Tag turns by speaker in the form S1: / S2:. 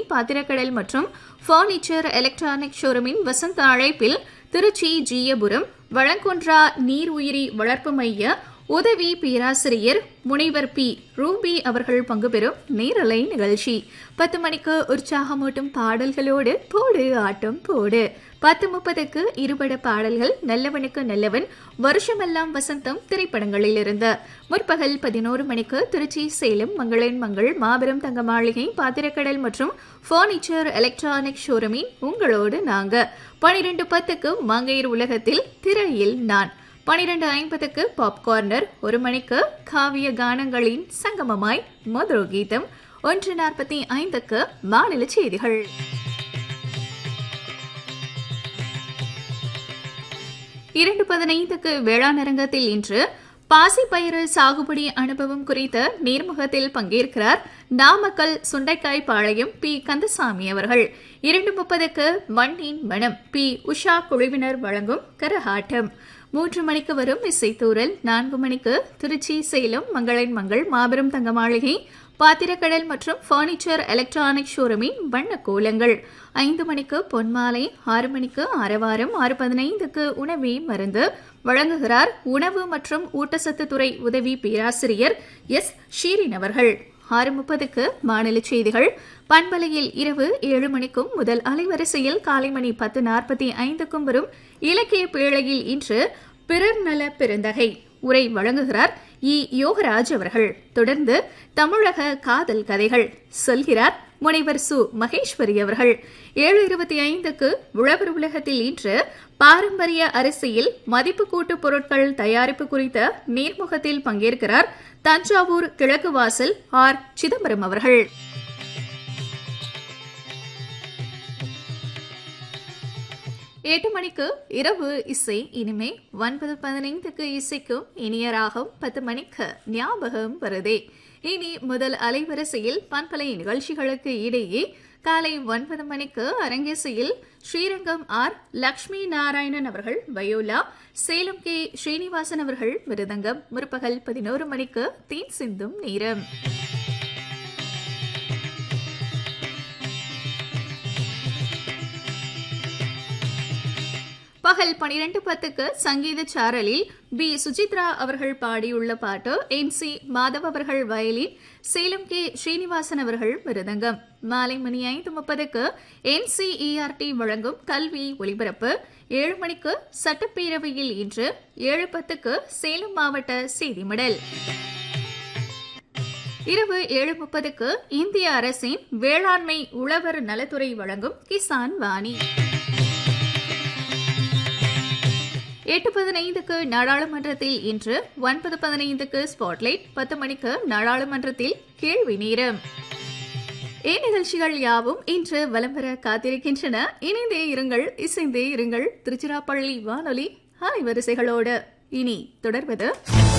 S1: பாத்திரக்கடல் மற்றும் furniture electronic ஷோரூமின் வசந்த அழைப்பில் திருச்சி ஜீயபுரம் வழங்குன்றா நீர் உயிரி வளர்ப்பு மைய உதவி பேராசிரியர் முனைவர் பி ரூபி அவர்கள் பங்கு பெறும் நேரலை நிகழ்ச்சி பத்து மணிக்கு உற்சாகமூட்டும் பாடல்களோடு போடு ஆட்டம் போடு பத்து முப்பதுக்கு இருபட பாடல்கள் நல்லவனுக்கு நல்லவன் வருஷமெல்லாம் வசந்தம் திரைப்படங்களில் இருந்து முற்பகல் பதினோரு மணிக்கு திருச்சி சேலம் மங்களன் மங்கள் மாபெரும் தங்க மாளிகை பாத்திரக்கடல் மற்றும் பர்னிச்சர் எலக்ட்ரானிக் ஷோரூமின் உங்களோடு நாங்க பனிரெண்டு பத்துக்கு மங்கையர் உலகத்தில் திரையில் நான் பனிரெண்டு ஐம்பதுக்கு பாப்கார்னர் ஒரு மணிக்கு காவிய கானங்களின் சங்கமமாய் மதுர கீதம் ஒன்று நாற்பத்தி ஐந்துக்கு மாநில செய்திகள் இரண்டு பதினைந்துக்கு வேளாண் அரங்கத்தில் இன்று பாசிப்பயிறு சாகுபடி அனுபவம் குறித்த நேர்முகத்தில் பங்கேற்கிறார் நாமக்கல் சுண்டைக்காய் பாளையம் பி கந்தசாமி அவர்கள் இரண்டு முப்பதுக்கு மண்ணின் மனம் பி உஷா குழுவினர் வழங்கும் கரகாட்டம் மூன்று மணிக்கு வரும் இசைத்தூரல் நான்கு மணிக்கு திருச்சி சேலம் மங்களன் மங்கள் மாபெரும் தங்க மாளிகை பாத்திரக்கடல் மற்றும் பர்னிச்சர் எலக்ட்ரானிக் ஷோரூமின் வண்ண கோலங்கள் ஐந்து மணிக்கு பொன்மாலை ஆறு மணிக்கு ஆரவாரம் ஆறு பதினைந்துக்கு உணவே மருந்து வழங்குகிறார் உணவு மற்றும் ஊட்டச்சத்து துறை உதவி பேராசிரியர் எஸ் ஷீரின் அவர்கள் ஆறு முப்பதுக்கு மாநில செய்திகள் பண்பலையில் இரவு ஏழு மணிக்கும் முதல் அலைவரிசையில் காலை மணி பத்து நாற்பத்தி ஐந்துக்கும் வரும் இலக்கிய பேழையில் இன்று பிறர் நல பெருந்தகை உரை வழங்குகிறார் இ யோகராஜ் அவர்கள் தொடர்ந்து தமிழக காதல் கதைகள் சொல்கிறார் முனைவர் சு மகேஸ்வரி அவர்கள் ஏழு இருபத்தி ஐந்துக்கு உழவர் உலகத்தில் இன்று பாரம்பரிய அரிசியில் மதிப்பு கூட்டு பொருட்கள் தயாரிப்பு குறித்த நேர்முகத்தில் பங்கேற்கிறார் தஞ்சாவூர் கிழக்கு வாசல் ஆர் சிதம்பரம் அவர்கள் எட்டு மணிக்கு இரவு இசை இனிமே ஒன்பது பதினைந்துக்கு இசைக்கும் இனிய ராகம் பத்து மணிக்கு ஞாபகம் வருதே இனி முதல் அலைவரிசையில் பண்பலை நிகழ்ச்சிகளுக்கு இடையே காலை ஒன்பது மணிக்கு அரங்கேசையில் ஸ்ரீரங்கம் ஆர் லக்ஷ்மி நாராயணன் அவர்கள் வயோலா சேலம் கே ஸ்ரீனிவாசன் அவர்கள் மிருதங்கம் முற்பகல் பதினோரு மணிக்கு தீன் சிந்தும் நேரம் பகல் பனிரெண்டு பத்துக்கு சங்கீத சாரலில் பி சுசித்ரா அவர்கள் பாடியுள்ள பாட்டு என் சி மாதவ் அவர்கள் வயலின் சேலம் கே ஸ்ரீனிவாசன் அவர்கள் மிருதங்கம் மாலை மணி ஐந்து முப்பதுக்கு என்சிஇஆர்டி வழங்கும் கல்வி ஒலிபரப்பு ஏழு மணிக்கு சட்டப்பேரவையில் இன்று ஏழு பத்துக்கு சேலம் மாவட்ட செய்திமடல் இரவு ஏழு முப்பதுக்கு இந்திய அரசின் வேளாண்மை உழவர் நலத்துறை வழங்கும் கிசான் வாணி எட்டு பதினைந்துக்கு நாடாளுமன்றத்தில் இன்று ஒன்பது பதினைந்துக்கு ஸ்பாட்லைட் பத்து மணிக்கு நாடாளுமன்றத்தில் கேள்வி நேரம் இந்நிகழ்ச்சிகள் யாவும் இன்று வலம் பெற காத்திருக்கின்றன இணைந்தே இருங்கள் இசைந்தே இருங்கள் திருச்சிராப்பள்ளி வானொலி அலைவரிசைகளோடு இனி தொடர்வது